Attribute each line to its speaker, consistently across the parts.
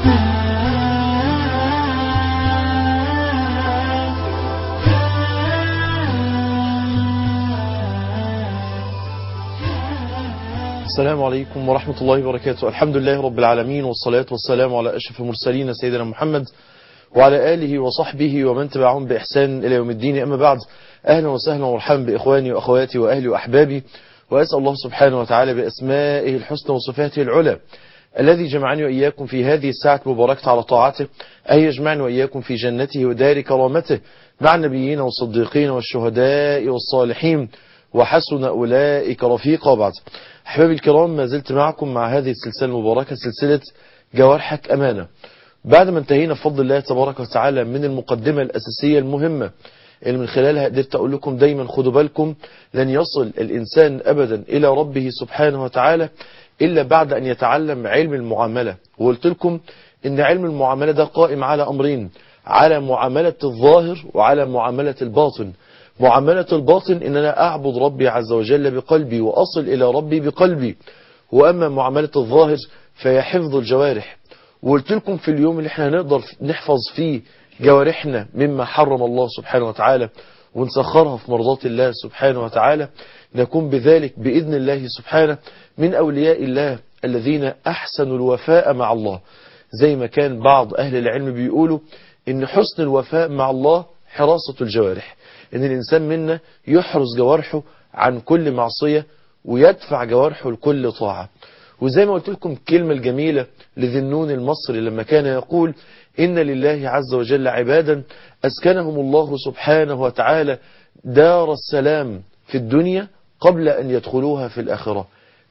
Speaker 1: السلام عليكم ورحمة الله وبركاته الحمد لله رب العالمين والصلاة والسلام على أشرف المرسلين سيدنا محمد وعلى آله وصحبه ومن تبعهم بإحسان إلى يوم الدين أما بعد أهلا وسهلا ومرحبا بإخواني وأخواتي وأهلي وأحبابي وأسأل الله سبحانه وتعالى بأسمائه الحسنى وصفاته العلى الذي جمعني وإياكم في هذه الساعة المباركة على طاعته أن يجمعني وإياكم في جنته ودار كرامته مع النبيين والصديقين والشهداء والصالحين وحسن أولئك رفيقا بعد أحبابي الكرام ما زلت معكم مع هذه السلسلة المباركة سلسلة جوارحك أمانة بعد ما انتهينا بفضل الله تبارك وتعالى من المقدمة الأساسية المهمة اللي من خلالها قدرت أقول لكم دايما خدوا بالكم لن يصل الإنسان أبدا إلى ربه سبحانه وتعالى إلا بعد أن يتعلم علم المعاملة وقلت لكم إن علم المعاملة ده قائم على أمرين على معاملة الظاهر وعلى معاملة الباطن معاملة الباطن إن أنا أعبد ربي عز وجل بقلبي وأصل إلى ربي بقلبي وأما معاملة الظاهر فهي حفظ الجوارح وقلت لكم في اليوم اللي احنا هنقدر نحفظ فيه جوارحنا مما حرم الله سبحانه وتعالى ونسخرها في مرضات الله سبحانه وتعالى نكون بذلك بإذن الله سبحانه من أولياء الله الذين أحسنوا الوفاء مع الله زي ما كان بعض أهل العلم بيقولوا إن حسن الوفاء مع الله حراسة الجوارح إن الإنسان منا يحرس جوارحه عن كل معصية ويدفع جوارحه لكل طاعة وزي ما قلت لكم كلمة الجميلة لذنون المصري لما كان يقول إن لله عز وجل عبادا أسكنهم الله سبحانه وتعالى دار السلام في الدنيا قبل أن يدخلوها في الآخرة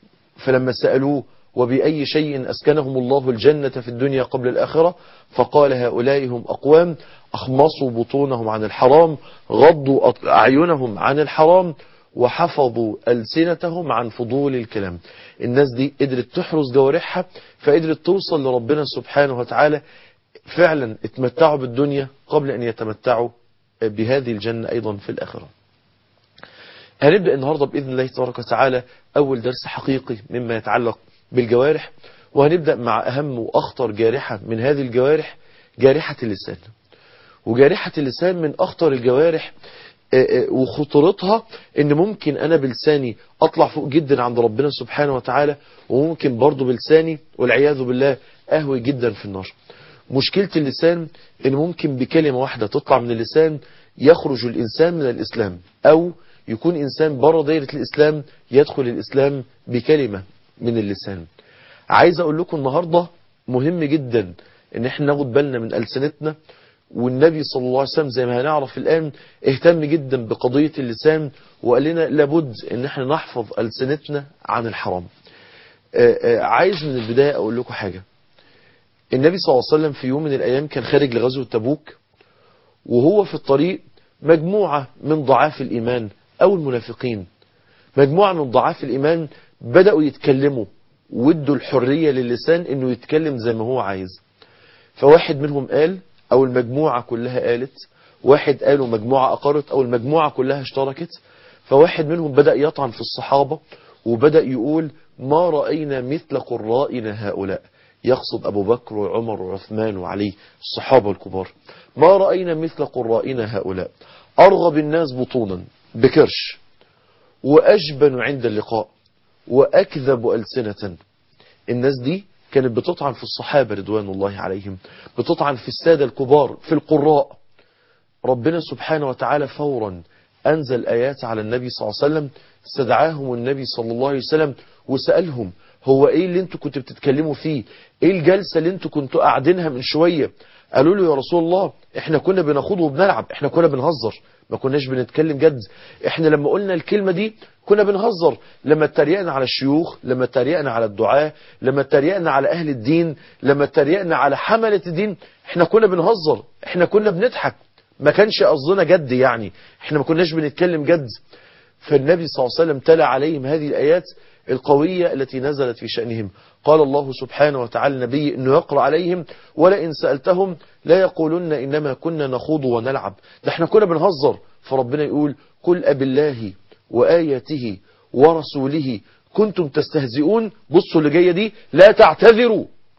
Speaker 1: فلما سألوه وبأي شيء أسكنهم الله الجنة في الدنيا قبل الآخرة فقال هؤلاء هم أقوام أخمصوا بطونهم عن الحرام غضوا أعينهم عن الحرام وحفظوا ألسنتهم عن فضول الكلام الناس دي قدرت تحرز جوارحها فقدرت توصل لربنا سبحانه وتعالى فعلا اتمتعوا بالدنيا قبل أن يتمتعوا بهذه الجنة أيضا في الآخرة هنبدأ النهاردة بإذن الله تبارك وتعالى أول درس حقيقي مما يتعلق بالجوارح وهنبدأ مع أهم وأخطر جارحة من هذه الجوارح جارحة اللسان وجارحة اللسان من أخطر الجوارح وخطورتها ان ممكن انا بلساني اطلع فوق جدا عند ربنا سبحانه وتعالى وممكن برضه بلساني والعياذ بالله اهوي جدا في النار مشكلة اللسان ان ممكن بكلمة واحدة تطلع من اللسان يخرج الانسان من الاسلام او يكون انسان بره دايرة الاسلام يدخل الاسلام بكلمة من اللسان عايز اقول لكم النهاردة مهم جدا ان احنا ناخد بالنا من ألسنتنا والنبي صلى الله عليه وسلم زي ما هنعرف الآن اهتم جدا بقضية اللسان وقال لنا لابد ان احنا نحفظ ألسنتنا عن الحرام عايز من البداية اقول لكم حاجة النبي صلى الله عليه وسلم في يوم من الايام كان خارج لغزوة تبوك وهو في الطريق مجموعة من ضعاف الايمان او المنافقين مجموعة من ضعاف الايمان بدأوا يتكلموا وادوا الحرية للسان انه يتكلم زي ما هو عايز فواحد منهم قال او المجموعة كلها قالت واحد قالوا مجموعة اقرت او المجموعة كلها اشتركت فواحد منهم بدأ يطعن في الصحابة وبدأ يقول ما رأينا مثل قرائنا هؤلاء يقصد أبو بكر وعمر وعثمان وعلي الصحابة الكبار ما رأينا مثل قرائنا هؤلاء أرغب الناس بطونا بكرش وأجبن عند اللقاء وأكذب ألسنة الناس دي كانت بتطعن في الصحابة رضوان الله عليهم بتطعن في السادة الكبار في القراء ربنا سبحانه وتعالى فورا أنزل آيات على النبي صلى الله عليه وسلم استدعاهم النبي صلى الله عليه وسلم وسألهم هو ايه اللي انتوا كنتوا بتتكلموا فيه ايه الجلسة اللي انتوا كنتوا قاعدينها من شوية قالوا له يا رسول الله احنا كنا بناخد وبنلعب احنا كنا بنهزر ما كناش بنتكلم جد احنا لما قلنا الكلمة دي كنا بنهزر لما اتريقنا على الشيوخ لما اتريقنا على الدعاة لما اتريقنا على اهل الدين لما اتريقنا على حملة الدين احنا كنا بنهزر احنا كنا بنضحك ما كانش قصدنا جد يعني احنا ما كناش بنتكلم جد فالنبي صلى الله عليه وسلم تلا عليهم هذه الآيات القوية التي نزلت في شأنهم قال الله سبحانه وتعالى النبي أنه يقرأ عليهم ولئن سألتهم لا يقولن إنما كنا نخوض ونلعب ده احنا كنا بنهزر فربنا يقول قل أب الله وآياته ورسوله كنتم تستهزئون بصوا اللي جاية دي لا تعتذروا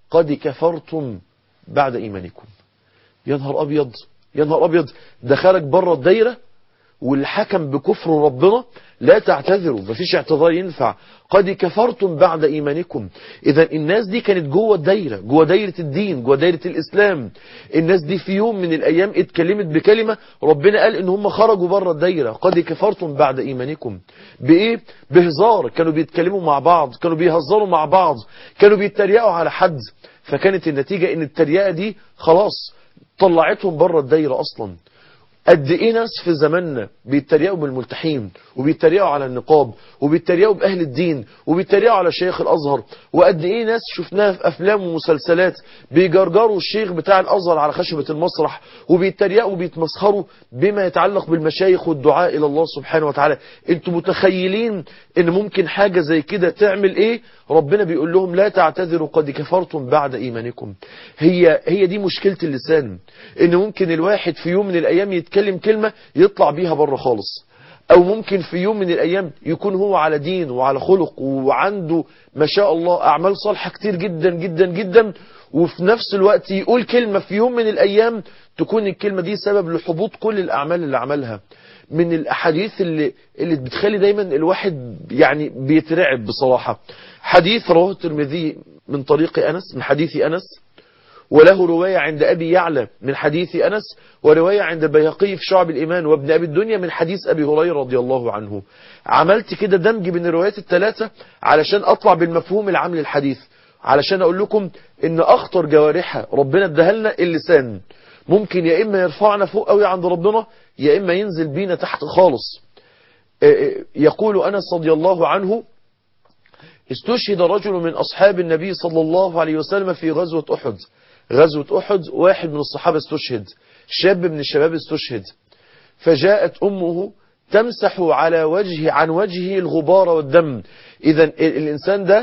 Speaker 1: قد كفرتم بعد إيمانكم يا نهار أبيض يا نهار أبيض ده خرج بره الدايرة والحكم بكفر ربنا لا تعتذروا مفيش اعتذار ينفع قد كفرتم بعد إيمانكم إذا الناس دي كانت جوه الدايرة جوه دايرة الدين جوه دايرة الإسلام الناس دي في يوم من الأيام اتكلمت بكلمة ربنا قال إن هم خرجوا بره الدايرة قد كفرتم بعد إيمانكم بإيه؟ بهزار كانوا بيتكلموا مع بعض كانوا بيهزروا مع بعض كانوا بيتريقوا على حد فكانت النتيجة إن التريقة دي خلاص طلعتهم بره الدايرة أصلا قد ايه ناس في زماننا بيتريقوا بالملتحين وبيتريقوا على النقاب وبيتريقوا باهل الدين وبيتريقوا على شيخ الازهر وقد ايه ناس شفناها في افلام ومسلسلات بيجرجروا الشيخ بتاع الازهر على خشبة المسرح وبيتريقوا وبيتمسخروا بما يتعلق بالمشايخ والدعاء الى الله سبحانه وتعالى انتوا متخيلين ان ممكن حاجة زي كده تعمل ايه ربنا بيقول لهم لا تعتذروا قد كفرتم بعد ايمانكم هي هي دي مشكلة اللسان ان ممكن الواحد في يوم من الايام يتكلم كلمة يطلع بيها بره خالص او ممكن في يوم من الايام يكون هو على دين وعلى خلق وعنده ما شاء الله اعمال صالحة كتير جدا جدا جدا وفي نفس الوقت يقول كلمة في يوم من الايام تكون الكلمة دي سبب لحبوط كل الاعمال اللي عملها من الاحاديث اللي اللي بتخلي دايما الواحد يعني بيترعب بصراحة حديث رواه الترمذي من طريق انس من حديث انس وله رواية عند أبي يعلى من حديث أنس ورواية عند البيهقي في شعب الإيمان وابن أبي الدنيا من حديث أبي هريرة رضي الله عنه عملت كده دمج بين الروايات الثلاثة علشان أطلع بالمفهوم العام للحديث علشان أقول لكم إن أخطر جوارحها ربنا اداها لنا اللسان ممكن يا إما يرفعنا فوق قوي عند ربنا يا إما ينزل بينا تحت خالص يقول أنس رضي الله عنه استشهد رجل من أصحاب النبي صلى الله عليه وسلم في غزوة أحد غزوة أحد واحد من الصحابة استشهد شاب من الشباب استشهد فجاءت أمه تمسح على وجهه عن وجهه الغبار والدم إذا الإنسان ده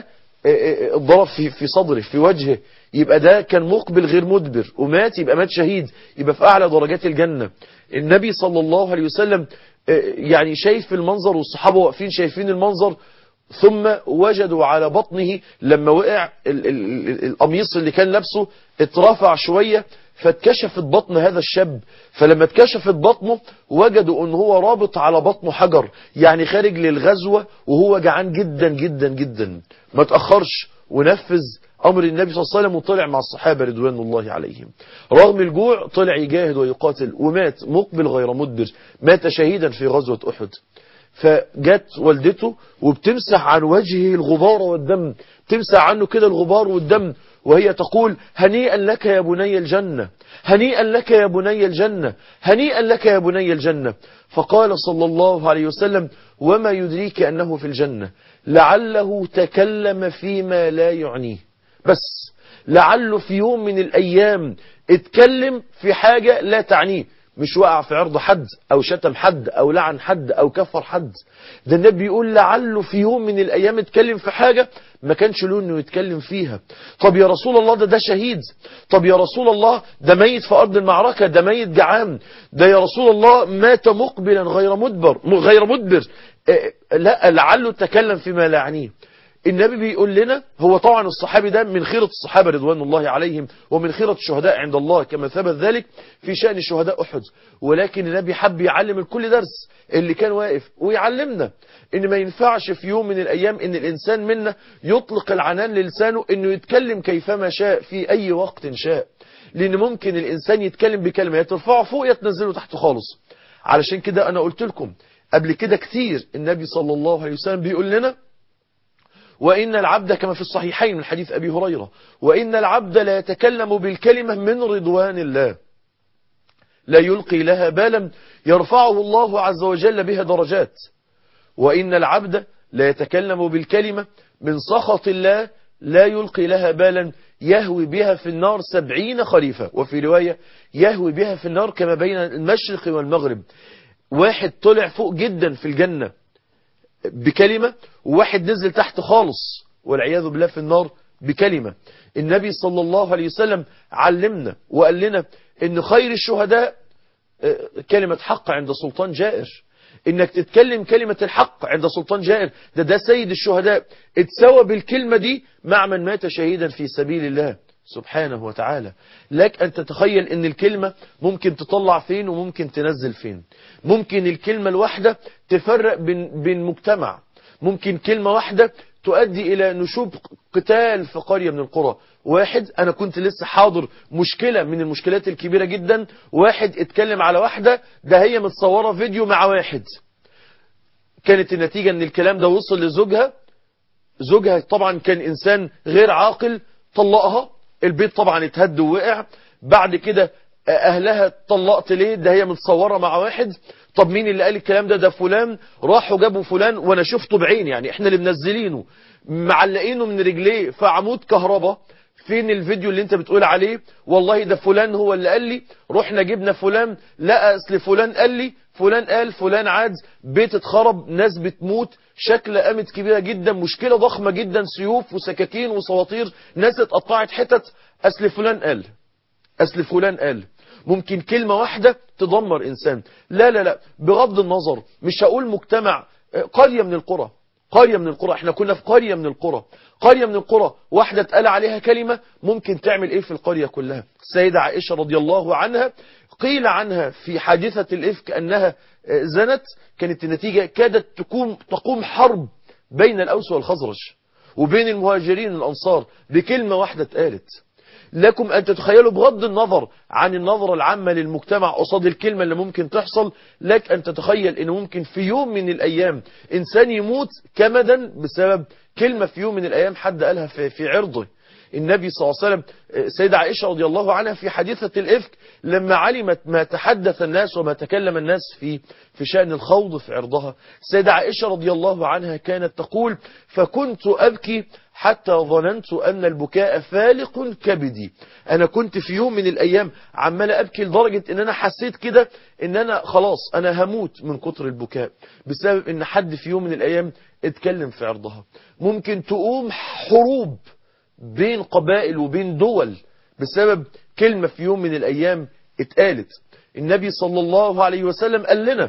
Speaker 1: ضرب في في صدره في وجهه يبقى ده كان مقبل غير مدبر ومات يبقى مات شهيد يبقى في أعلى درجات الجنة النبي صلى الله عليه وسلم يعني شايف المنظر والصحابة واقفين شايفين المنظر ثم وجدوا على بطنه لما وقع ال ال القميص اللي كان لابسه اترفع شوية فاتكشفت بطن هذا الشاب فلما اتكشفت بطنه وجدوا ان هو رابط على بطنه حجر يعني خارج للغزوة وهو جعان جدا جدا جدا ما تأخرش ونفذ امر النبي صلى الله عليه وسلم وطلع مع الصحابة رضوان الله عليهم رغم الجوع طلع يجاهد ويقاتل ومات مقبل غير مدبر مات شهيدا في غزوة احد فجت والدته وبتمسح عن وجهه الغبار والدم تمسح عنه كده الغبار والدم وهي تقول هنيئا لك يا بني الجنة هنيئا لك يا بني الجنة هنيئا لك يا بني الجنة فقال صلى الله عليه وسلم وما يدريك أنه في الجنة لعله تكلم فيما لا يعنيه بس لعله في يوم من الأيام اتكلم في حاجة لا تعنيه مش وقع في عرض حد او شتم حد او لعن حد او كفر حد ده النبي بيقول لعله في يوم من الايام اتكلم في حاجة ما كانش له انه يتكلم فيها طب يا رسول الله ده ده شهيد طب يا رسول الله ده ميت في ارض المعركة ده ميت جعان ده يا رسول الله مات مقبلا غير مدبر غير مدبر لا لعله تكلم فيما لا يعنيه النبي بيقول لنا هو طبعا الصحابي ده من خيرة الصحابة رضوان الله عليهم ومن خيرة الشهداء عند الله كما ثبت ذلك في شأن شهداء أحد ولكن النبي حب يعلم الكل درس اللي كان واقف ويعلمنا ان ما ينفعش في يوم من الايام ان الانسان منا يطلق العنان للسانه انه يتكلم كيفما شاء في اي وقت شاء لان ممكن الانسان يتكلم بكلمة يترفعه فوق يتنزله تحت خالص علشان كده انا قلت لكم قبل كده كتير النبي صلى الله عليه وسلم بيقول لنا وإن العبد كما في الصحيحين من حديث أبي هريرة وإن العبد لا يتكلم بالكلمة من رضوان الله لا يلقي لها بالا يرفعه الله عز وجل بها درجات وإن العبد لا يتكلم بالكلمة من سخط الله لا يلقي لها بالا يهوي بها في النار سبعين خريفة وفي رواية يهوي بها في النار كما بين المشرق والمغرب واحد طلع فوق جدا في الجنة بكلمة وواحد نزل تحت خالص والعياذ بالله في النار بكلمة النبي صلى الله عليه وسلم علمنا وقال لنا ان خير الشهداء كلمة حق عند سلطان جائر انك تتكلم كلمة الحق عند سلطان جائر ده ده سيد الشهداء اتسوى بالكلمة دي مع من مات شهيدا في سبيل الله سبحانه وتعالى لك أن تتخيل أن الكلمة ممكن تطلع فين وممكن تنزل فين ممكن الكلمة الواحدة تفرق بين, بين مجتمع ممكن كلمة واحدة تؤدي إلى نشوب قتال في قرية من القرى واحد أنا كنت لسه حاضر مشكلة من المشكلات الكبيرة جدا واحد اتكلم على واحدة ده هي متصورة فيديو مع واحد كانت النتيجة ان الكلام ده وصل لزوجها زوجها طبعا كان انسان غير عاقل طلقها البيت طبعا اتهد ووقع بعد كده اهلها طلقت ليه ده هي متصورة مع واحد طب مين اللي قال الكلام ده ده فلان راحوا جابوا فلان وانا شفته بعيني يعني احنا اللي منزلينه معلقينه من رجليه في عمود كهرباء فين الفيديو اللي انت بتقول عليه والله ده فلان هو اللي قال لي رحنا جبنا فلان لا اصل فلان قال لي فلان قال فلان عاد بيت اتخرب ناس بتموت شكل قامت كبيرة جدا مشكلة ضخمة جدا سيوف وسكاكين وسواطير ناس اتقطعت حتت اصل فلان قال اصل فلان قال ممكن كلمة واحدة تدمر انسان لا لا لا بغض النظر مش هقول مجتمع قرية من القرى قرية من القرى احنا كنا في قرية من القرى قرية من القرى واحدة اتقال عليها كلمة ممكن تعمل ايه في القرية كلها السيدة عائشة رضي الله عنها قيل عنها في حادثة الإفك أنها زنت كانت النتيجة كادت تقوم, تقوم حرب بين الأوس والخزرج وبين المهاجرين والأنصار بكلمة واحدة اتقالت لكم أن تتخيلوا بغض النظر عن النظرة العامة للمجتمع قصاد الكلمة اللي ممكن تحصل لك أن تتخيل أنه ممكن في يوم من الأيام إنسان يموت كمدا بسبب كلمة في يوم من الأيام حد قالها في, في عرضه النبي صلى الله عليه وسلم سيدة عائشة رضي الله عنها في حادثة الإفك لما علمت ما تحدث الناس وما تكلم الناس في في شأن الخوض في عرضها سيدة عائشة رضي الله عنها كانت تقول فكنت أبكي حتى ظننت أن البكاء فالق كبدي أنا كنت في يوم من الأيام عمال أبكي لدرجة أن أنا حسيت كده أن أنا خلاص أنا هموت من كتر البكاء بسبب أن حد في يوم من الأيام اتكلم في عرضها ممكن تقوم حروب بين قبائل وبين دول بسبب كلمة في يوم من الأيام اتقالت النبي صلى الله عليه وسلم قال لنا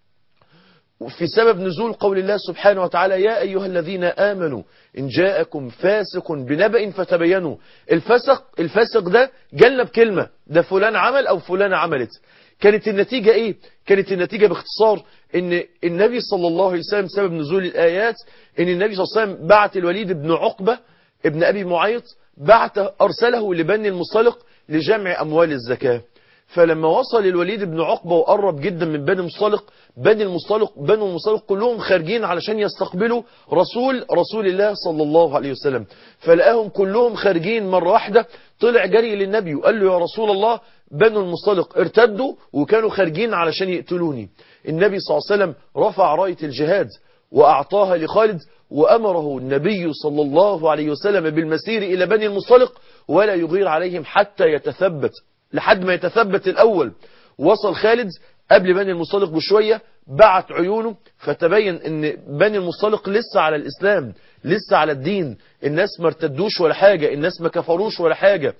Speaker 1: في سبب نزول قول الله سبحانه وتعالى يا أيها الذين آمنوا إن جاءكم فاسق بنبأ فتبينوا الفسق الفاسق ده جلنا بكلمة ده فلان عمل أو فلان عملت كانت النتيجة إيه كانت النتيجة باختصار ان النبي صلى الله عليه وسلم سبب نزول الآيات ان النبي صلى الله عليه وسلم بعت الوليد بن عقبة ابن أبي معيط بعت أرسله لبني المصطلق لجمع أموال الزكاة فلما وصل الوليد بن عقبة وقرب جدا من بني المصطلق بني المصطلق بني المصطلق كلهم خارجين علشان يستقبلوا رسول رسول الله صلى الله عليه وسلم فلقاهم كلهم خارجين مرة واحدة طلع جري للنبي وقال له يا رسول الله بنو المصطلق ارتدوا وكانوا خارجين علشان يقتلوني النبي صلى الله عليه وسلم رفع راية الجهاد وأعطاها لخالد وأمره النبي صلى الله عليه وسلم بالمسير إلى بني المصطلق ولا يغير عليهم حتى يتثبت لحد ما يتثبت الأول وصل خالد قبل بني المصطلق بشوية بعت عيونه فتبين ان بني المصطلق لسه على الإسلام لسه على الدين الناس ما ارتدوش ولا حاجة الناس ما كفروش ولا حاجة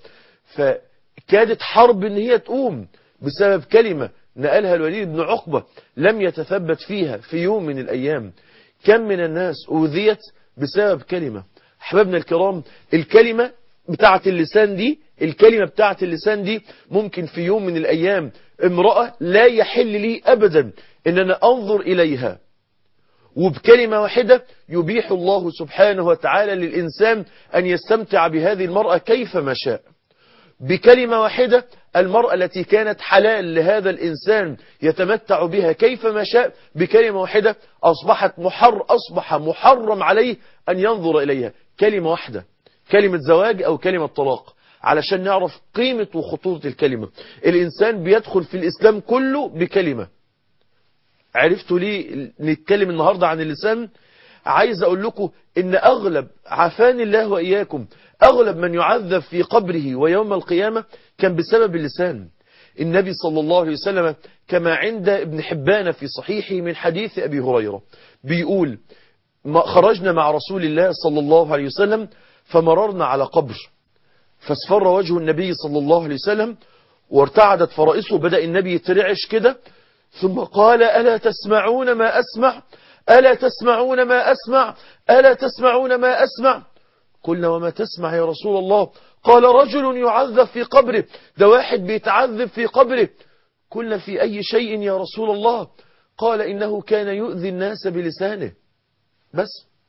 Speaker 1: فكادت حرب ان هي تقوم بسبب كلمة نقلها الوليد بن عقبة لم يتثبت فيها في يوم من الأيام كم من الناس أوذيت بسبب كلمة أحبابنا الكرام الكلمة بتاعة اللسان دي الكلمة بتاعة اللسان دي ممكن في يوم من الأيام امرأة لا يحل لي أبدا إن أنا أنظر إليها وبكلمة واحدة يبيح الله سبحانه وتعالى للإنسان أن يستمتع بهذه المرأة كيفما شاء بكلمة واحدة المرأة التي كانت حلال لهذا الإنسان يتمتع بها كيفما شاء بكلمة واحدة أصبحت محر أصبح محرم عليه أن ينظر إليها كلمة واحدة كلمة زواج أو كلمة طلاق علشان نعرف قيمة وخطورة الكلمة الإنسان بيدخل في الإسلام كله بكلمة عرفتوا ليه نتكلم النهاردة عن اللسان عايز أقول لكم إن أغلب عافان الله وإياكم أغلب من يعذب في قبره ويوم القيامة كان بسبب اللسان النبي صلى الله عليه وسلم كما عند ابن حبان في صحيحه من حديث أبي هريرة بيقول خرجنا مع رسول الله صلى الله عليه وسلم فمررنا على قبر فاصفر وجه النبي صلى الله عليه وسلم وارتعدت فرائصه بدأ النبي يترعش كده ثم قال ألا تسمعون ما أسمع ألا تسمعون ما أسمع ألا تسمعون ما أسمع قلنا وما تسمع يا رسول الله قال رجل يعذب في قبره ده واحد بيتعذب في قبره قلنا في أي شيء يا رسول الله قال إنه كان يؤذي الناس بلسانه بس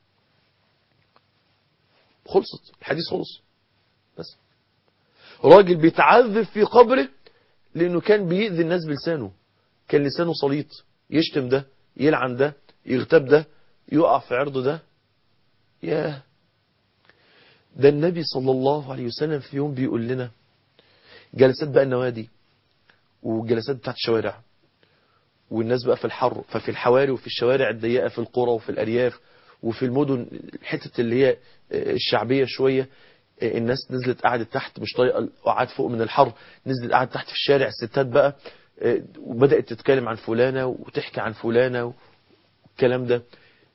Speaker 1: خلصت الحديث خلص بس راجل بيتعذب في قبره لأنه كان بيؤذي الناس بلسانه كان لسانه سليط يشتم ده يلعن ده يغتاب ده يقع في عرض ده ياه ده النبي صلى الله عليه وسلم في يوم بيقول لنا جلسات بقى النوادي وجلسات بتاعت الشوارع والناس بقى في الحر ففي الحواري وفي الشوارع الضيقة في القرى وفي الأرياف وفي المدن الحتة اللي هي الشعبية شوية الناس نزلت قعدت تحت مش طايقه القعاد فوق من الحر نزلت قعدت تحت في الشارع الستات بقى وبدأت تتكلم عن فلانة وتحكي عن فلانة والكلام ده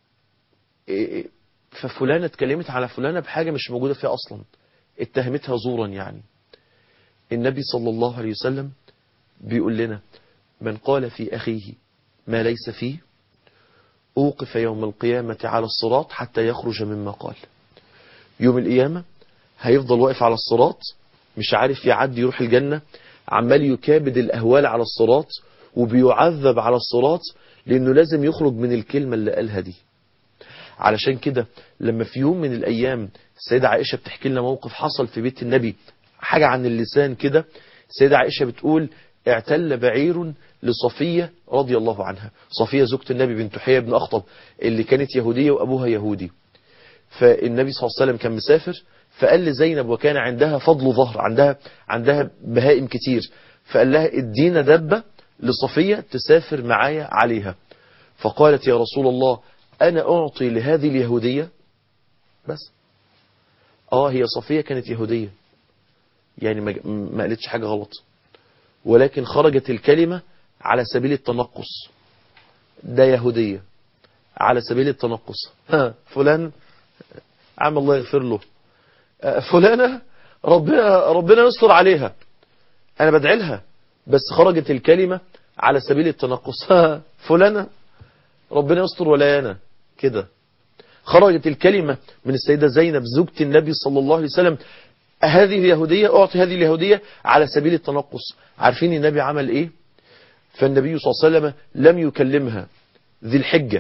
Speaker 1: ففلانة اتكلمت على فلانة بحاجة مش موجودة فيها أصلا اتهمتها زورا يعني النبي صلى الله عليه وسلم بيقول لنا من قال في أخيه ما ليس فيه أوقف يوم القيامة على الصراط حتى يخرج مما قال يوم القيامة هيفضل واقف على الصراط مش عارف يعدي يروح الجنة عمال يكابد الأهوال على الصراط وبيعذب على الصراط لأنه لازم يخرج من الكلمة اللي قالها دي علشان كده لما في يوم من الأيام السيدة عائشة بتحكي لنا موقف حصل في بيت النبي حاجة عن اللسان كده السيدة عائشة بتقول اعتل بعير لصفية رضي الله عنها صفية زوجة النبي بنت حية بن أخطب اللي كانت يهودية وأبوها يهودي فالنبي صلى الله عليه وسلم كان مسافر فقال لزينب وكان عندها فضل ظهر عندها عندها بهائم كتير فقال لها ادينا دبة لصفية تسافر معايا عليها فقالت يا رسول الله أنا أعطي لهذه اليهودية بس آه هي صفية كانت يهودية يعني ما قالتش حاجة غلط ولكن خرجت الكلمة على سبيل التنقص ده يهودية على سبيل التنقص ها فلان عم الله يغفر له فلانة ربنا ربنا يستر عليها انا بدعي لها بس خرجت الكلمة على سبيل التنقص ها فلانة ربنا يستر ولا انا كده خرجت الكلمة من السيدة زينب زوجة النبي صلى الله عليه وسلم هذه اليهودية أعطي هذه اليهودية على سبيل التنقص عارفين النبي عمل إيه فالنبي صلى الله عليه وسلم لم يكلمها ذي الحجة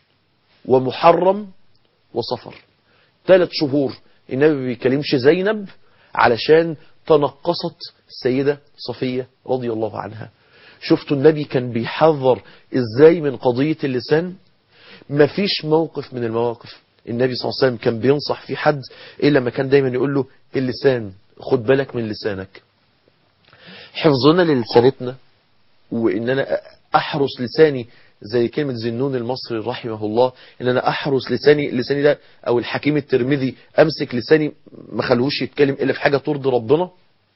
Speaker 1: ومحرم وصفر ثلاث شهور النبي ما بيكلمش زينب علشان تنقصت السيدة صفية رضي الله عنها شفتوا النبي كان بيحذر ازاي من قضية اللسان مفيش موقف من المواقف النبي صلى الله عليه وسلم كان بينصح في حد إلا ما كان دايما يقول له اللسان خد بالك من لسانك حفظنا للسانتنا وإن أنا أحرس لساني زي كلمة زنون المصري رحمه الله إن أنا أحرس لساني لساني ده أو الحكيم الترمذي أمسك لساني ما خلوش يتكلم إلا في حاجة ترضي ربنا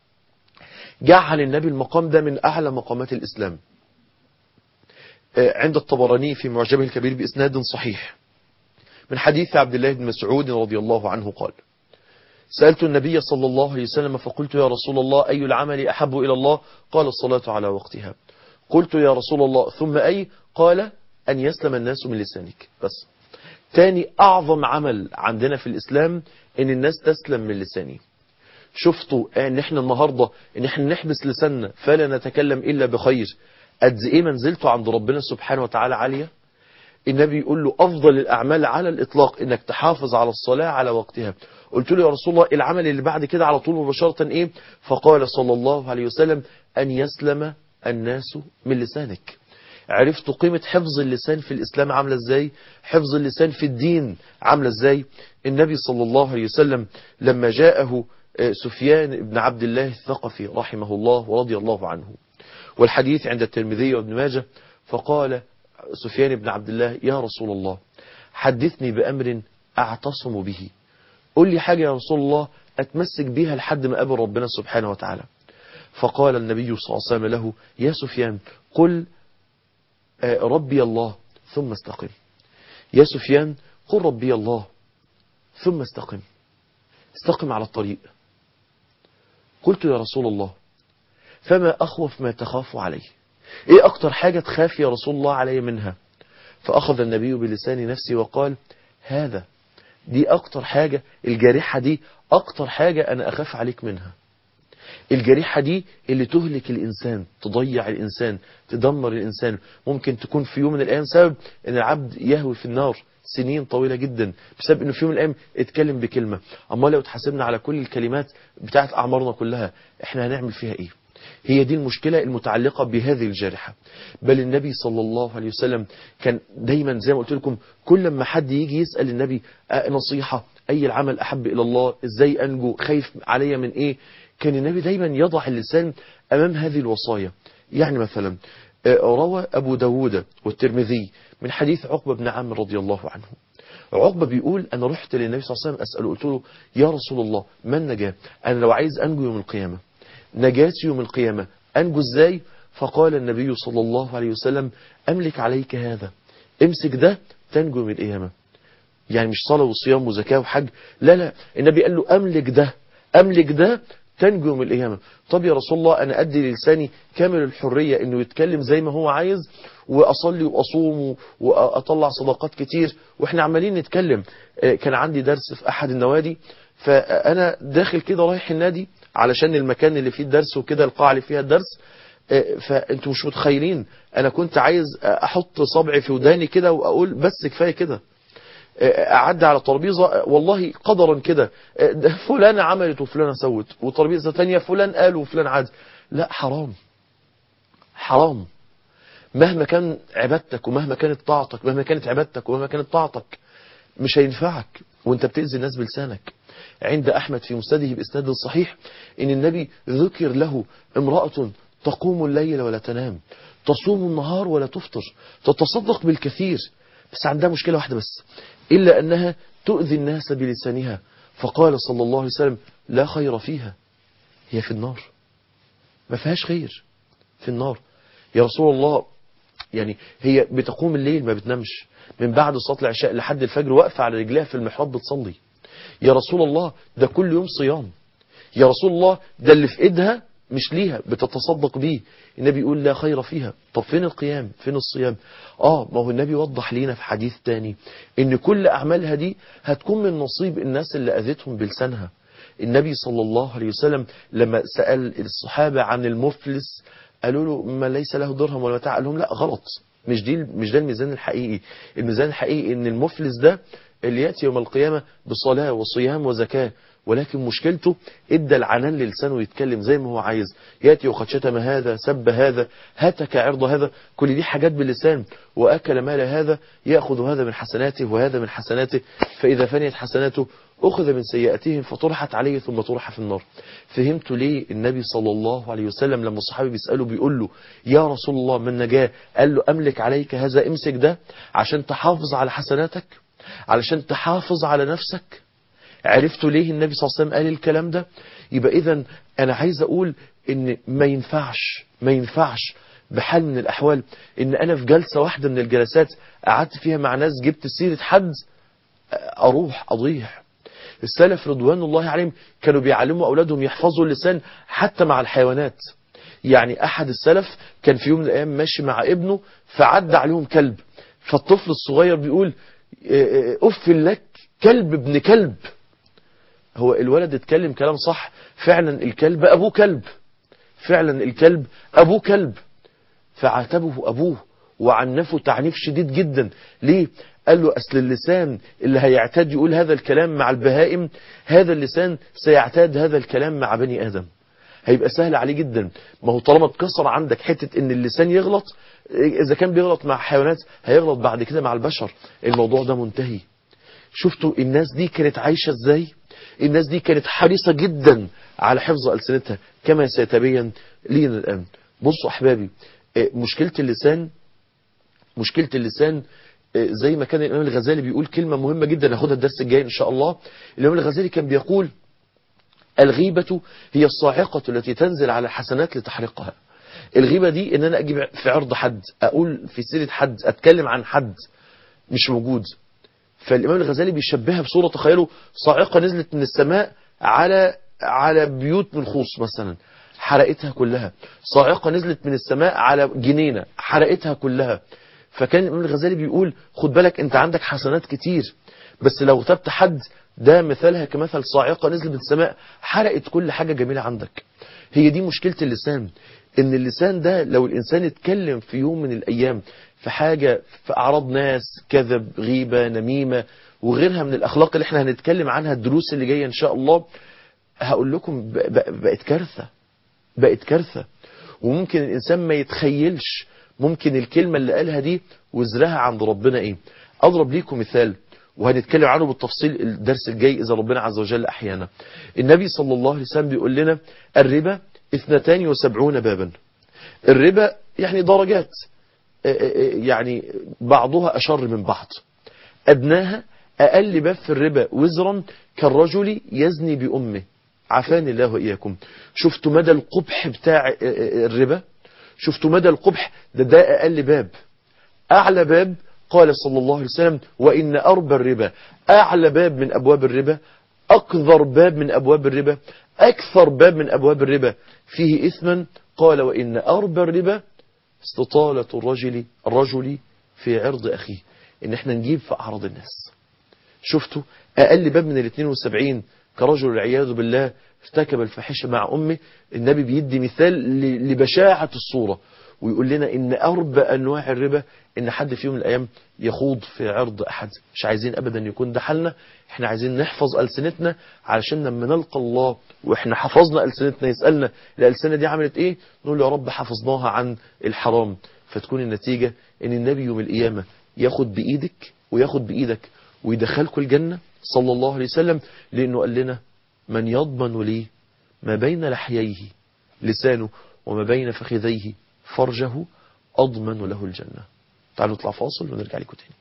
Speaker 1: جعل النبي المقام ده من أعلى مقامات الإسلام عند الطبراني في معجبه الكبير بإسناد صحيح من حديث عبد الله بن مسعود رضي الله عنه قال سألت النبي صلى الله عليه وسلم فقلت يا رسول الله أي العمل أحب إلى الله قال الصلاة على وقتها قلت يا رسول الله ثم أي قال أن يسلم الناس من لسانك بس تاني أعظم عمل عندنا في الإسلام أن الناس تسلم من لساني شفتوا ان احنا النهاردة ان احنا نحبس لساننا فلا نتكلم إلا بخير قد ايه منزلته عند ربنا سبحانه وتعالى عالية النبي يقول له أفضل الأعمال على الإطلاق إنك تحافظ على الصلاة على وقتها قلت له يا رسول الله العمل اللي بعد كده على طول مباشرة إيه فقال صلى الله عليه وسلم أن يسلم الناس من لسانك عرفت قيمة حفظ اللسان في الإسلام عاملة إزاي حفظ اللسان في الدين عاملة إزاي النبي صلى الله عليه وسلم لما جاءه سفيان بن عبد الله الثقفي رحمه الله ورضي الله عنه والحديث عند الترمذي وابن ماجه فقال سفيان بن عبد الله يا رسول الله حدثني بأمر أعتصم به قل لي حاجة يا رسول الله أتمسك بيها لحد ما أقابل ربنا سبحانه وتعالى فقال النبي صلى الله عليه وسلم له يا سفيان قل ربي الله ثم استقم يا سفيان قل ربي الله ثم استقم استقم على الطريق قلت يا رسول الله فما أخوف ما تخاف عليه ايه اكتر حاجة تخاف يا رسول الله علي منها فاخذ النبي بلسان نفسه وقال هذا دي اكتر حاجة الجارحة دي اكتر حاجة انا اخاف عليك منها الجريحة دي اللي تهلك الإنسان تضيع الإنسان تدمر الإنسان ممكن تكون في يوم من الأيام سبب أن العبد يهوي في النار سنين طويلة جدا بسبب أنه في يوم من الأيام اتكلم بكلمة أما لو تحاسبنا على كل الكلمات بتاعت أعمارنا كلها احنا هنعمل فيها إيه هي دي المشكلة المتعلقة بهذه الجارحة بل النبي صلى الله عليه وسلم كان دايما زي ما قلت لكم كل ما حد يجي يسأل النبي نصيحة أي العمل أحب إلى الله إزاي أنجو خايف عليا من إيه كان النبي دايما يضع اللسان أمام هذه الوصايا يعني مثلا روى أبو داود والترمذي من حديث عقبة بن عامر رضي الله عنه عقبة بيقول أنا رحت للنبي صلى الله عليه وسلم أسأله قلت له يا رسول الله ما النجاة أنا لو عايز أنجو يوم القيامة نجاتي يوم القيامة أنجو إزاي فقال النبي صلى الله عليه وسلم أملك عليك هذا امسك ده تنجو من القيامة يعني مش صلاة وصيام وزكاة وحج لا لا النبي قال له أملك ده أملك ده تنجو من القيامة طب يا رسول الله أنا أدي للساني كامل الحرية أنه يتكلم زي ما هو عايز وأصلي وأصوم وأطلع صدقات كتير وإحنا عمالين نتكلم كان عندي درس في أحد النوادي فأنا داخل كده رايح النادي علشان المكان اللي فيه الدرس وكده القاعة اللي فيها الدرس فأنتوا مش متخيلين أنا كنت عايز أحط صبعي في وداني كده وأقول بس كفاية كده أعدي على ترابيزة والله قدرا كده فلانة عملت وفلانة سوت وترابيزة تانية فلان قال وفلان عاد لا حرام حرام مهما كان عبادتك ومهما كانت طاعتك مهما كانت عبادتك ومهما كانت طاعتك مش هينفعك وانت بتأذي الناس بلسانك عند أحمد في مسنده بإسناد صحيح إن النبي ذكر له امرأة تقوم الليل ولا تنام تصوم النهار ولا تفطر تتصدق بالكثير بس عندها مشكلة واحدة بس إلا أنها تؤذي الناس بلسانها فقال صلى الله عليه وسلم لا خير فيها هي في النار ما فيهاش خير في النار يا رسول الله يعني هي بتقوم الليل ما بتنامش من بعد صلاة العشاء لحد الفجر واقفة على رجلها في المحراب بتصلي يا رسول الله ده كل يوم صيام يا رسول الله ده اللي في ايدها مش ليها بتتصدق بيه النبي يقول لا خير فيها طب فين القيام فين الصيام اه ما هو النبي وضح لينا في حديث تاني ان كل اعمالها دي هتكون من نصيب الناس اللي اذتهم بلسانها النبي صلى الله عليه وسلم لما سأل الصحابة عن المفلس قالوا له ما ليس له درهم ولا متاع قال لهم لا غلط مش دي مش ده الميزان الحقيقي الميزان الحقيقي ان المفلس ده اللي يأتي يوم القيامة بصلاة وصيام وزكاة ولكن مشكلته ادى العنان للسانه يتكلم زي ما هو عايز ياتي وقد شتم هذا سب هذا هتك عرض هذا كل دي حاجات باللسان واكل مال هذا ياخذ هذا من حسناته وهذا من حسناته فاذا فنيت حسناته اخذ من سيئاتهم فطرحت عليه ثم طرح في النار فهمت ليه النبي صلى الله عليه وسلم لما الصحابي بيساله بيقول له يا رسول الله من نجاه قال له املك عليك هذا امسك ده عشان تحافظ على حسناتك علشان تحافظ على نفسك عرفتوا ليه النبي صلى الله عليه وسلم قال الكلام ده يبقى اذا انا عايز اقول ان ما ينفعش ما ينفعش بحال من الاحوال ان انا في جلسة واحدة من الجلسات قعدت فيها مع ناس جبت سيرة حد اروح اضيع السلف رضوان الله عليهم كانوا بيعلموا اولادهم يحفظوا اللسان حتى مع الحيوانات يعني احد السلف كان في يوم من الايام ماشي مع ابنه فعدى عليهم كلب فالطفل الصغير بيقول اف لك كلب ابن كلب هو الولد اتكلم كلام صح فعلا الكلب أبوه كلب فعلا الكلب أبوه كلب فعاتبه أبوه وعنفه تعنيف شديد جدا ليه قال له أصل اللسان اللي هيعتاد يقول هذا الكلام مع البهائم هذا اللسان سيعتاد هذا الكلام مع بني آدم هيبقى سهل عليه جدا ما هو طالما اتكسر عندك حتة ان اللسان يغلط اذا كان بيغلط مع حيوانات هيغلط بعد كده مع البشر الموضوع ده منتهي شفتوا الناس دي كانت عايشة ازاي الناس دي كانت حريصة جدا على حفظ ألسنتها كما سيتبين لينا الآن بصوا أحبابي مشكلة اللسان مشكلة اللسان زي ما كان الإمام الغزالي بيقول كلمة مهمة جدا ناخدها الدرس الجاي إن شاء الله الإمام الغزالي كان بيقول الغيبة هي الصاعقة التي تنزل على الحسنات لتحرقها الغيبة دي ان انا اجيب في عرض حد اقول في سيرة حد اتكلم عن حد مش موجود فالإمام الغزالي بيشبهها بصورة تخيلوا صاعقة نزلت من السماء على على بيوت من خوص مثلا حرقتها كلها صاعقة نزلت من السماء على جنينة حرقتها كلها فكان الإمام الغزالي بيقول خد بالك انت عندك حسنات كتير بس لو اغتبت حد ده مثالها كمثل صاعقة نزل من السماء حرقت كل حاجة جميلة عندك هي دي مشكلة اللسان ان اللسان ده لو الانسان اتكلم في يوم من الايام في حاجة في اعراض ناس كذب غيبة نميمة وغيرها من الاخلاق اللي احنا هنتكلم عنها الدروس اللي جاية ان شاء الله هقول لكم بقت كارثة بقت كارثة وممكن الانسان ما يتخيلش ممكن الكلمة اللي قالها دي وزرها عند ربنا ايه اضرب ليكم مثال وهنتكلم عنه بالتفصيل الدرس الجاي إذا ربنا عز وجل أحيانا النبي صلى الله عليه وسلم بيقول لنا الربا اثنتان وسبعون بابا الربا يعني درجات يعني بعضها أشر من بعض أدناها أقل باب في الربا وزرا كالرجل يزني بأمه عافاني الله وإياكم شفتوا مدى القبح بتاع الربا شفتوا مدى القبح ده ده أقل باب أعلى باب قال صلى الله عليه وسلم وإن أربى الربا أعلى باب من أبواب الربا أكثر باب من أبواب الربا أكثر باب من أبواب الربا فيه إثما قال وإن أربى الربا استطالة الرجل الرجل في عرض أخيه إن احنا نجيب في أعراض الناس شفتوا أقل باب من ال 72 كرجل العياذ بالله ارتكب الفاحشة مع أمه النبي بيدي مثال لبشاعة الصورة ويقول لنا ان اربى انواع الربا ان حد في يوم من الايام يخوض في عرض احد مش عايزين ابدا يكون ده حالنا احنا عايزين نحفظ السنتنا علشان لما نلقى الله واحنا حفظنا السنتنا يسالنا الالسنه دي عملت ايه نقول له يا رب حفظناها عن الحرام فتكون النتيجه ان النبي يوم القيامه ياخد بايدك وياخد بايدك ويدخلكم الجنه صلى الله عليه وسلم لانه قال لنا من يضمن لي ما بين لحييه لسانه وما بين فخذيه فرجه أضمن له الجنة تعالوا نطلع فاصل ونرجع لكم تاني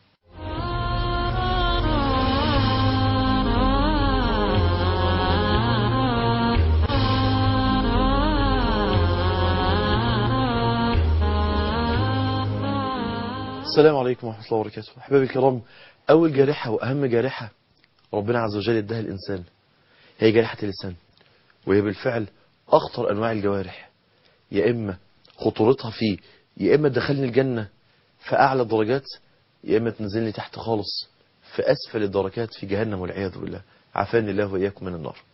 Speaker 1: السلام عليكم ورحمة الله وبركاته أحبابي الكرام أول جارحة وأهم جارحة ربنا عز وجل اداها الإنسان هي جارحة اللسان وهي بالفعل أخطر أنواع الجوارح يا إما خطورتها فيه يا إما تدخلني الجنة في أعلى الدرجات يا إما تنزلني تحت خالص في أسفل الدركات في جهنم والعياذ بالله عافاني الله وإياكم من النار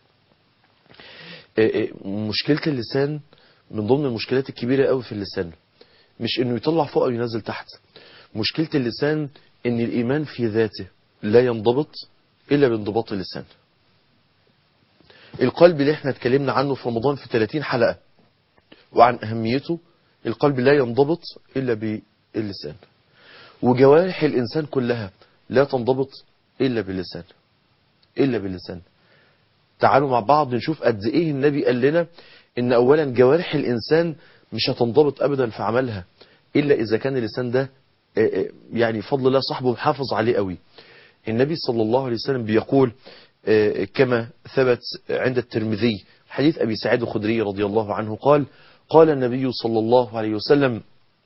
Speaker 1: مشكلة اللسان من ضمن المشكلات الكبيرة قوي في اللسان مش انه يطلع فوق او ينزل تحت مشكلة اللسان ان الايمان في ذاته لا ينضبط الا بانضباط اللسان القلب اللي احنا اتكلمنا عنه في رمضان في 30 حلقة وعن اهميته القلب لا ينضبط الا باللسان وجوارح الانسان كلها لا تنضبط الا باللسان الا باللسان تعالوا مع بعض نشوف قد ايه النبي قال لنا ان اولا جوارح الانسان مش هتنضبط ابدا في عملها الا اذا كان اللسان ده يعني فضل الله صاحبه محافظ عليه قوي النبي صلى الله عليه وسلم بيقول كما ثبت عند الترمذي حديث ابي سعيد الخدري رضي الله عنه قال قال النبي صلى الله عليه وسلم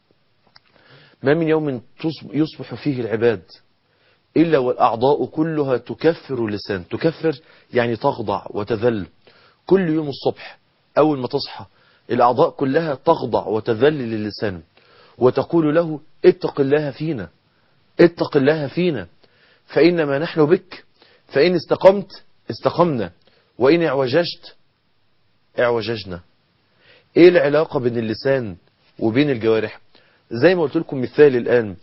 Speaker 1: ما من يوم يصبح فيه العباد إلا والأعضاء كلها تكفر اللسان تكفر يعني تخضع وتذل كل يوم الصبح أول ما تصحى الأعضاء كلها تخضع وتذل للسان وتقول له اتق الله فينا اتق الله فينا فإنما نحن بك فإن استقمت استقمنا وإن اعوججت اعوججنا ايه العلاقة بين اللسان وبين الجوارح زي ما قلت لكم مثال الآن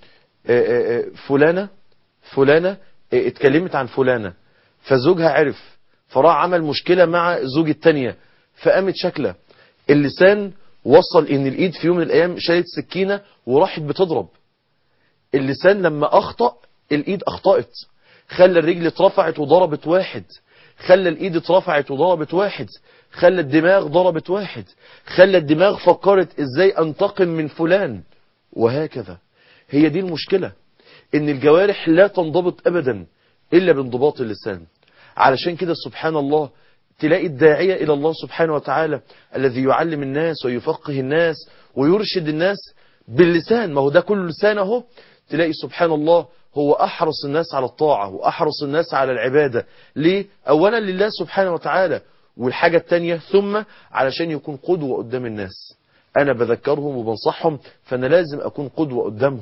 Speaker 1: فلانة فلانة اتكلمت عن فلانة فزوجها عرف فراح عمل مشكلة مع زوج التانية فقامت شكلة اللسان وصل ان الايد في يوم من الايام شالت سكينة وراحت بتضرب اللسان لما اخطأ الايد اخطأت خلى الرجل اترفعت وضربت واحد خلى الايد اترفعت وضربت واحد خلى الدماغ ضربت واحد خلى الدماغ فكرت ازاي انتقم من فلان وهكذا هي دي المشكلة ان الجوارح لا تنضبط ابدا الا بانضباط اللسان علشان كده سبحان الله تلاقي الداعية الى الله سبحانه وتعالى الذي يعلم الناس ويفقه الناس ويرشد الناس باللسان ما هو ده كل لسان اهو تلاقي سبحان الله هو احرص الناس على الطاعة واحرص الناس على العبادة ليه اولا لله سبحانه وتعالى والحاجة التانية ثم علشان يكون قدوة قدام الناس انا بذكرهم وبنصحهم فانا لازم اكون قدوة قدامهم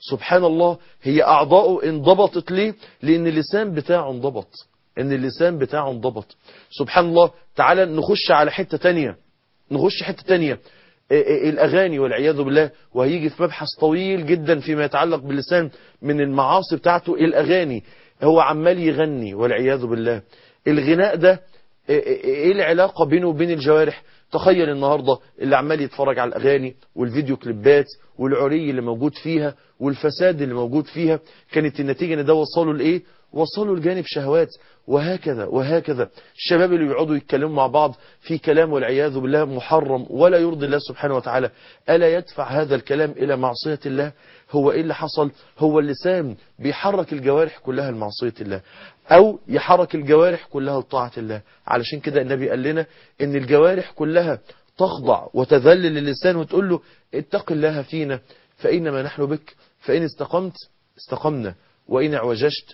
Speaker 1: سبحان الله هي أعضاؤه انضبطت ليه لأن اللسان بتاعه انضبط ان اللسان بتاعه انضبط سبحان الله تعالى نخش على حتة تانية نخش حتة تانية الأغاني والعياذ بالله وهيجي في مبحث طويل جدا فيما يتعلق باللسان من المعاصي بتاعته الأغاني هو عمال يغني والعياذ بالله الغناء ده ايه العلاقة بينه وبين الجوارح تخيل النهاردة اللي عمال يتفرج على الأغاني والفيديو كليبات والعري اللي موجود فيها والفساد اللي موجود فيها كانت النتيجة ان ده وصلوا لإيه وصلوا لجانب شهوات وهكذا وهكذا الشباب اللي يقعدوا يتكلموا مع بعض في كلام والعياذ بالله محرم ولا يرضي الله سبحانه وتعالى ألا يدفع هذا الكلام إلى معصية الله هو إيه اللي حصل هو اللسان بيحرك الجوارح كلها لمعصية الله أو يحرك الجوارح كلها لطاعة الله علشان كده النبي قال لنا إن الجوارح كلها تخضع وتذلل اللسان وتقول له اتق الله فينا فإنما نحن بك فإن استقمت استقمنا وإن اعوججت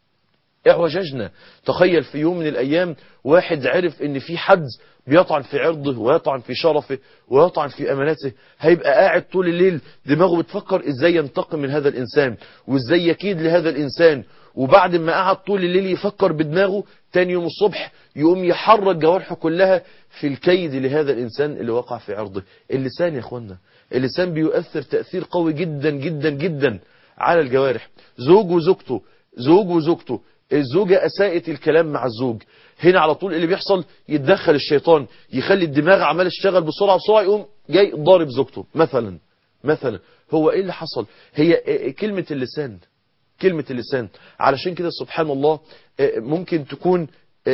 Speaker 1: اعوججنا تخيل في يوم من الأيام واحد عرف ان في حد بيطعن في عرضه ويطعن في شرفه ويطعن في أمانته هيبقى قاعد طول الليل دماغه بتفكر ازاي ينتقم من هذا الإنسان وازاي يكيد لهذا الإنسان وبعد ما قعد طول الليل يفكر بدماغه تاني يوم الصبح يقوم يحرك جوارحه كلها في الكيد لهذا الإنسان اللي وقع في عرضه اللسان يا اخوانا اللسان بيؤثر تأثير قوي جدا جدا جدا على الجوارح زوج وزوجته زوج وزوجته الزوجة أساءت الكلام مع الزوج هنا على طول اللي بيحصل يتدخل الشيطان يخلي الدماغ عمال يشتغل بسرعة بسرعة يقوم جاي ضارب زوجته مثلا مثلا هو ايه اللي حصل هي كلمة اللسان كلمة اللسان علشان كده سبحان الله ممكن تكون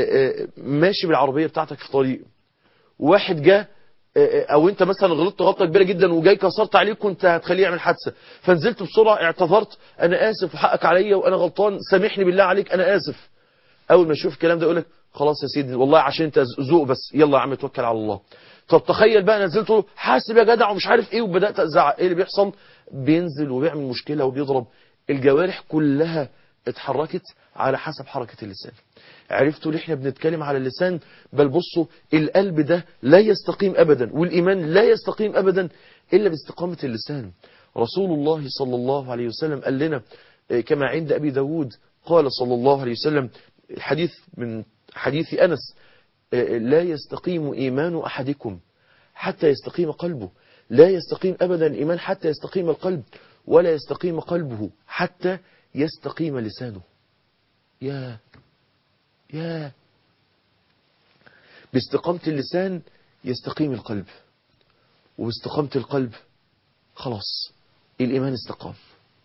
Speaker 1: ماشي بالعربية بتاعتك في طريق واحد جاء او انت مثلا غلطت غلطه كبيره جدا وجاي كسرت عليه كنت هتخليه يعمل حادثه فنزلت بسرعه اعتذرت انا اسف وحقك عليا وانا غلطان سامحني بالله عليك انا اسف اول ما يشوف الكلام ده يقول لك خلاص يا سيدي والله عشان انت ذوق بس يلا يا عم توكل على الله طب تخيل بقى نزلت له حاسب يا جدع ومش عارف ايه وبدات ازعق ايه اللي بيحصل بينزل وبيعمل مشكله وبيضرب الجوارح كلها اتحركت على حسب حركه اللسان عرفتوا ليه احنا بنتكلم على اللسان بل بصوا القلب ده لا يستقيم أبدا والإيمان لا يستقيم أبدا إلا باستقامة اللسان رسول الله صلى الله عليه وسلم قال لنا كما عند أبي داود قال صلى الله عليه وسلم الحديث من حديث أنس لا يستقيم إيمان أحدكم حتى يستقيم قلبه لا يستقيم أبدا الإيمان حتى يستقيم القلب ولا يستقيم قلبه حتى يستقيم لسانه يا يا باستقامة اللسان يستقيم القلب وباستقامة القلب خلاص الإيمان استقام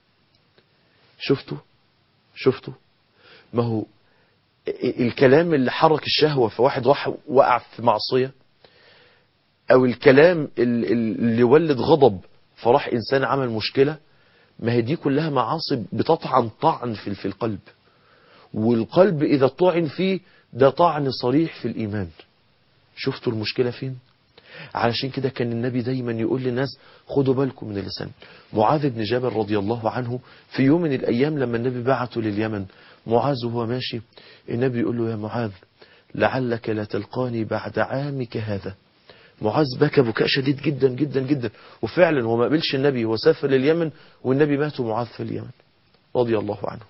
Speaker 1: شفتوا شفتوا ما هو الكلام اللي حرك الشهوة فواحد وقع في معصية أو الكلام اللي ولد غضب فراح إنسان عمل مشكلة ما هي دي كلها معاصي بتطعن طعن في في القلب والقلب إذا طعن فيه ده طعن صريح في الإيمان شفتوا المشكلة فين علشان كده كان النبي دايما يقول للناس خدوا بالكم من اللسان معاذ بن جبل رضي الله عنه في يوم من الأيام لما النبي بعته لليمن معاذ وهو ماشي النبي يقول له يا معاذ لعلك لا تلقاني بعد عامك هذا معاذ بكى بكاء شديد جدا جدا جدا وفعلا هو ما قبلش النبي هو سافر لليمن والنبي مات معاذ في اليمن رضي الله عنه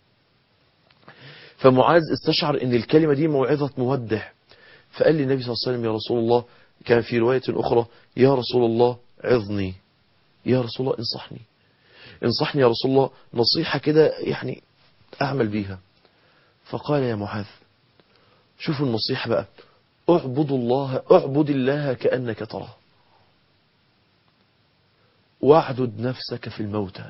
Speaker 1: فمعاذ استشعر ان الكلمة دي موعظة مودع فقال لي النبي صلى الله عليه وسلم يا رسول الله كان في رواية أخرى يا رسول الله عظني يا رسول الله انصحني انصحني يا رسول الله نصيحة كده يعني أعمل بيها فقال يا معاذ شوفوا النصيحة بقى اعبد الله اعبد الله كأنك تراه واعدد نفسك في الموتى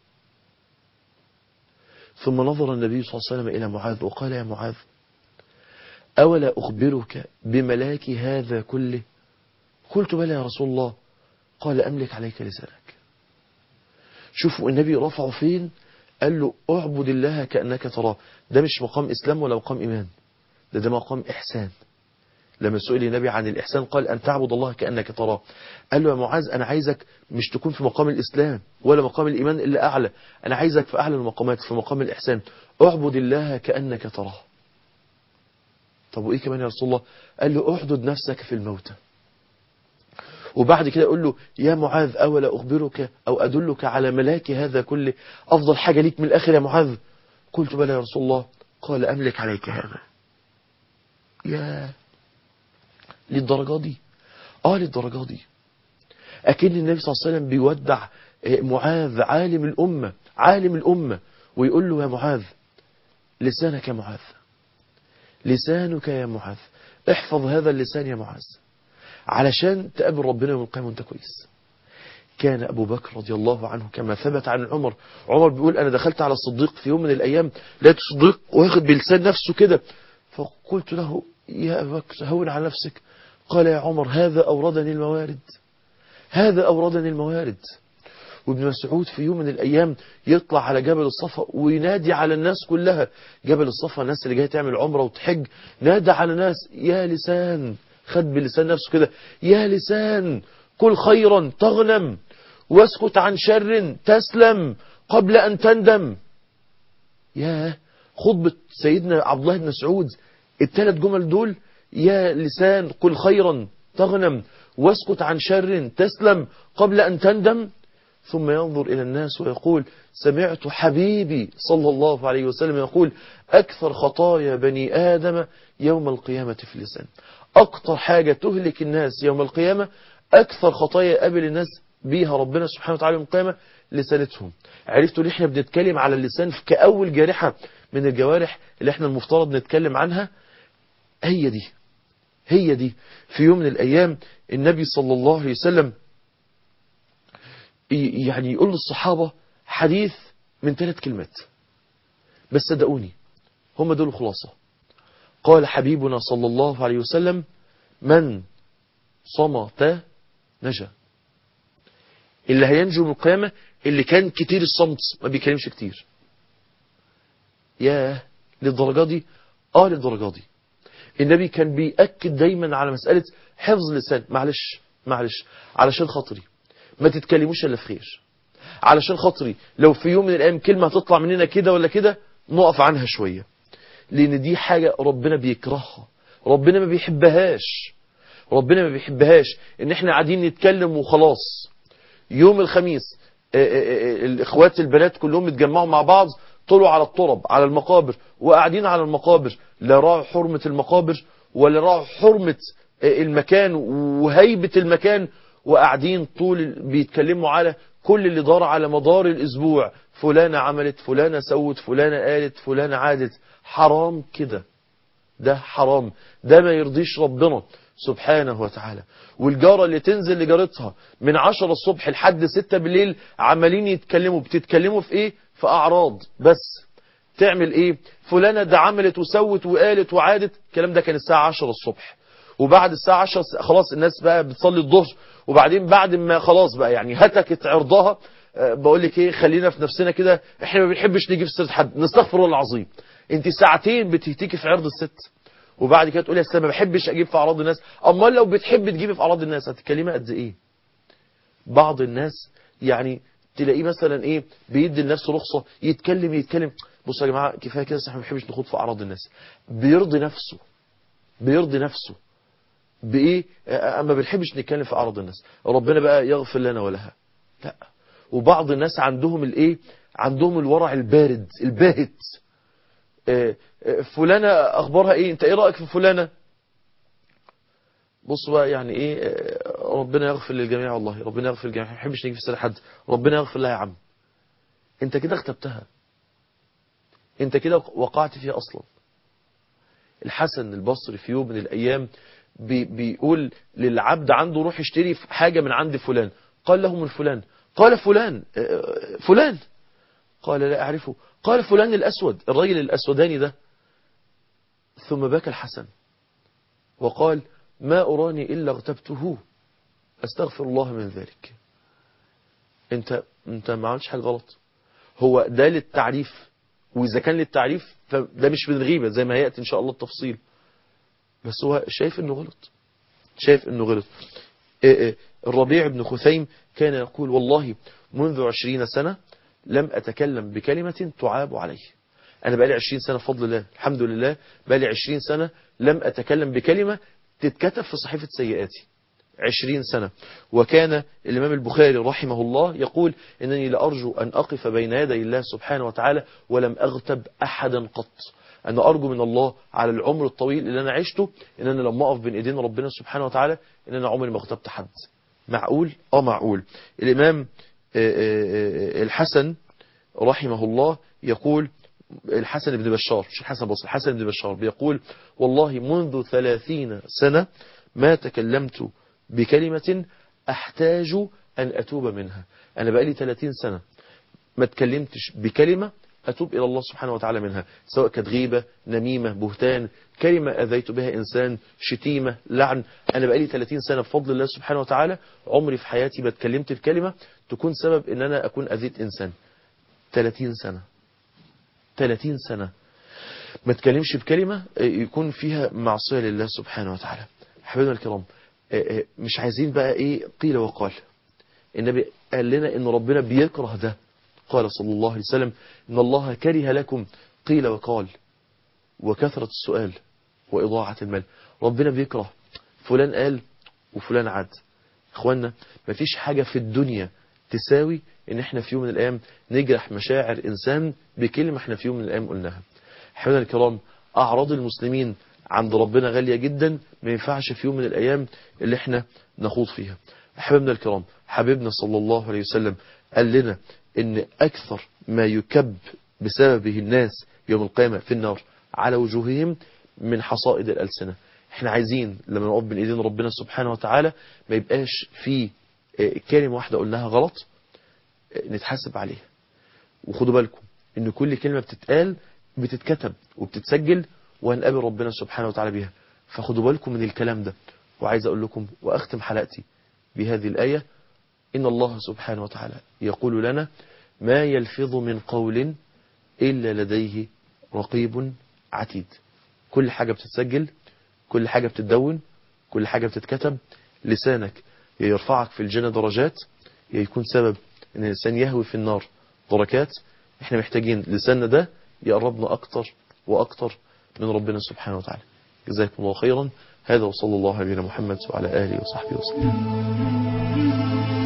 Speaker 1: ثم نظر النبي صلى الله عليه وسلم إلى معاذ وقال يا معاذ أولا أخبرك بملاك هذا كله قلت بلى يا رسول الله قال أملك عليك لسانك شوفوا النبي رفعه فين قال له اعبد الله كأنك تراه ده مش مقام إسلام ولا مقام إيمان ده ده مقام إحسان لما سئل النبي عن الإحسان قال أن تعبد الله كأنك تراه قال له يا معاذ أنا عايزك مش تكون في مقام الإسلام ولا مقام الإيمان إلا أعلى أنا عايزك في أعلى المقامات في مقام الإحسان اعبد الله كأنك تراه طب وإيه كمان يا رسول الله قال له احدد نفسك في الموتى وبعد كده يقول له يا معاذ أولا أخبرك أو أدلك على ملاك هذا كله أفضل حاجة ليك من الآخر يا معاذ قلت بلى يا رسول الله قال أملك عليك هذا يا للدرجة دي آه للدرجة دي أكن النبي صلى الله عليه وسلم بيودع معاذ عالم الأمة عالم الأمة ويقول له يا معاذ لسانك يا معاذ لسانك يا معاذ احفظ هذا اللسان يا معاذ علشان تقابل ربنا يوم القيامة وانت كويس كان أبو بكر رضي الله عنه كما ثبت عن عمر عمر بيقول أنا دخلت على الصديق في يوم من الأيام لقيت الصديق واخد بلسان نفسه كده فقلت له يا أبو بكر هون على نفسك قال يا عمر هذا أوردني الموارد هذا أوردني الموارد وابن مسعود في يوم من الأيام يطلع على جبل الصفا وينادي على الناس كلها جبل الصفا الناس اللي جايه تعمل عمرة وتحج نادى على الناس يا لسان خد بلسان نفسه كده يا لسان كل خيرا تغنم واسكت عن شر تسلم قبل أن تندم يا خطبة سيدنا عبد الله بن مسعود الثلاث جمل دول يا لسان قل خيرا تغنم واسكت عن شر تسلم قبل أن تندم ثم ينظر إلى الناس ويقول سمعت حبيبي صلى الله عليه وسلم يقول أكثر خطايا بني آدم يوم القيامة في اللسان أكثر حاجة تهلك الناس يوم القيامة أكثر خطايا قابل الناس بيها ربنا سبحانه وتعالى يوم القيامة لسانتهم عرفتوا ليه احنا بنتكلم على اللسان كأول جارحة من الجوارح اللي احنا المفترض نتكلم عنها هي دي هي دي في يوم من الأيام النبي صلى الله عليه وسلم يعني يقول للصحابة حديث من ثلاث كلمات بس صدقوني هم دول الخلاصة قال حبيبنا صلى الله عليه وسلم من صمت نجا اللي هينجو من القيامة اللي كان كتير الصمت ما بيكلمش كتير ياه للدرجة دي اه للدرجة دي النبي كان بيأكد دايما على مسألة حفظ اللسان معلش معلش علشان خاطري ما تتكلموش الا في خير علشان خاطري لو في يوم من الايام كلمة هتطلع مننا كده ولا كده نقف عنها شوية لان دي حاجة ربنا بيكرهها ربنا ما بيحبهاش ربنا ما بيحبهاش ان احنا قاعدين نتكلم وخلاص يوم الخميس الاخوات البنات كلهم اتجمعوا مع بعض طلعوا على الطرب على المقابر وقاعدين على المقابر لا راعوا حرمة المقابر ولا راعوا حرمة المكان وهيبة المكان وقاعدين طول بيتكلموا على كل اللي دار على مدار الاسبوع فلانة عملت فلانة سوت فلانة قالت فلانة عادت حرام كده ده حرام ده ما يرضيش ربنا سبحانه وتعالى والجارة اللي تنزل لجارتها من عشرة الصبح لحد ستة بالليل عمالين يتكلموا بتتكلموا في ايه في اعراض بس تعمل ايه فلانة ده عملت وسوت وقالت وعادت الكلام ده كان الساعة عشرة الصبح وبعد الساعة عشرة خلاص الناس بقى بتصلي الظهر وبعدين بعد ما خلاص بقى يعني هتكت عرضها بقول لك ايه خلينا في نفسنا كده احنا ما بنحبش نجيب سيره حد نستغفر الله العظيم انت ساعتين بتهتكي في عرض الست وبعد كده تقولي يا ما بحبش اجيب في اعراض الناس امال لو بتحب تجيبي في اعراض الناس هتتكلمي قد ايه بعض الناس يعني تلاقيه مثلا ايه بيدي لنفسه رخصه يتكلم يتكلم بصوا يا جماعه كفايه كده احنا ما بنحبش نخوض في اعراض الناس بيرضي نفسه بيرضي نفسه بايه اما بنحبش نتكلم في اعراض الناس ربنا بقى يغفر لنا ولها لا وبعض الناس عندهم الايه عندهم الورع البارد الباهت فلانة اخبارها ايه انت ايه رأيك في فلانة بص بقى يعني ايه ربنا يغفر للجميع والله ربنا يغفر للجميع ما بحبش نيجي في سنة حد ربنا يغفر لها يا عم انت كده اغتبتها انت كده وقعت فيها اصلا الحسن البصري في يوم من الايام بي بيقول للعبد عنده روح اشتري حاجة من عند فلان قال له من فلان قال فلان فلان قال لا أعرفه قال فلان الأسود الرجل الأسوداني ده ثم بكى الحسن وقال ما أراني إلا اغتبته أستغفر الله من ذلك انت انت ما عملتش حاجة غلط هو ده للتعريف وإذا كان للتعريف فده مش بالغيبة زي ما هيأتي إن شاء الله التفصيل بس هو شايف انه غلط شايف انه غلط الربيع بن خثيم كان يقول والله منذ عشرين سنة لم أتكلم بكلمة تعاب عليه أنا بقالي عشرين سنة بفضل الله الحمد لله بقالي عشرين سنة لم أتكلم بكلمة تتكتب في صحيفة سيئاتي عشرين سنة وكان الإمام البخاري رحمه الله يقول إنني لأرجو أن أقف بين يدي الله سبحانه وتعالى ولم أغتب أحدا قط أنا أرجو من الله على العمر الطويل اللي أنا عشته إن أنا لما أقف بين إيدين ربنا سبحانه وتعالى إن أنا عمري ما اغتبت حد معقول؟ آه معقول الإمام الحسن رحمه الله يقول الحسن بن بشار مش الحسن بصر الحسن بن بشار بيقول والله منذ ثلاثين سنة ما تكلمت بكلمة أحتاج أن أتوب منها أنا بقالي 30 سنة ما تكلمتش بكلمة أتوب إلى الله سبحانه وتعالى منها سواء كانت غيبة نميمة بهتان كلمة أذيت بها إنسان شتيمة لعن أنا بقالي 30 سنة بفضل الله سبحانه وتعالى عمري في حياتي ما اتكلمت الكلمة تكون سبب إن أنا أكون أذيت إنسان 30 سنة 30 سنة ما تكلمش بكلمة يكون فيها معصية لله سبحانه وتعالى حبيبنا الكرام مش عايزين بقى ايه قيل وقال النبي قال لنا ان ربنا بيكره ده قال صلى الله عليه وسلم ان الله كره لكم قيل وقال وكثرة السؤال وإضاعة المال ربنا بيكره فلان قال وفلان عاد اخوانا مفيش حاجة في الدنيا تساوي ان احنا في يوم من الايام نجرح مشاعر انسان بكلمة احنا في يوم من الايام قلناها حبيبنا الكرام اعراض المسلمين عند ربنا غالية جدا ما ينفعش في يوم من الايام اللي احنا نخوض فيها حبيبنا الكرام حبيبنا صلى الله عليه وسلم قال لنا ان اكثر ما يكب بسببه الناس يوم القيامة في النار على وجوههم من حصائد الألسنة احنا عايزين لما نقف بين ايدين ربنا سبحانه وتعالى ما يبقاش في كلمة واحدة قلناها غلط نتحاسب عليها وخدوا بالكم ان كل كلمة بتتقال بتتكتب وبتتسجل وهنقابل ربنا سبحانه وتعالى بيها فخدوا بالكم من الكلام ده وعايز اقول لكم واختم حلقتي بهذه الآية إن الله سبحانه وتعالى يقول لنا ما يلفظ من قول إلا لديه رقيب عتيد كل حاجة بتتسجل كل حاجة بتتدون كل حاجة بتتكتب لسانك يرفعك في الجنة درجات يكون سبب ان الانسان يهوي في النار دركات احنا محتاجين لساننا ده يقربنا اكتر واكتر من ربنا سبحانه وتعالى جزاكم الله خيرا هذا وصلى الله على نبينا محمد وعلى اله وصحبه وسلم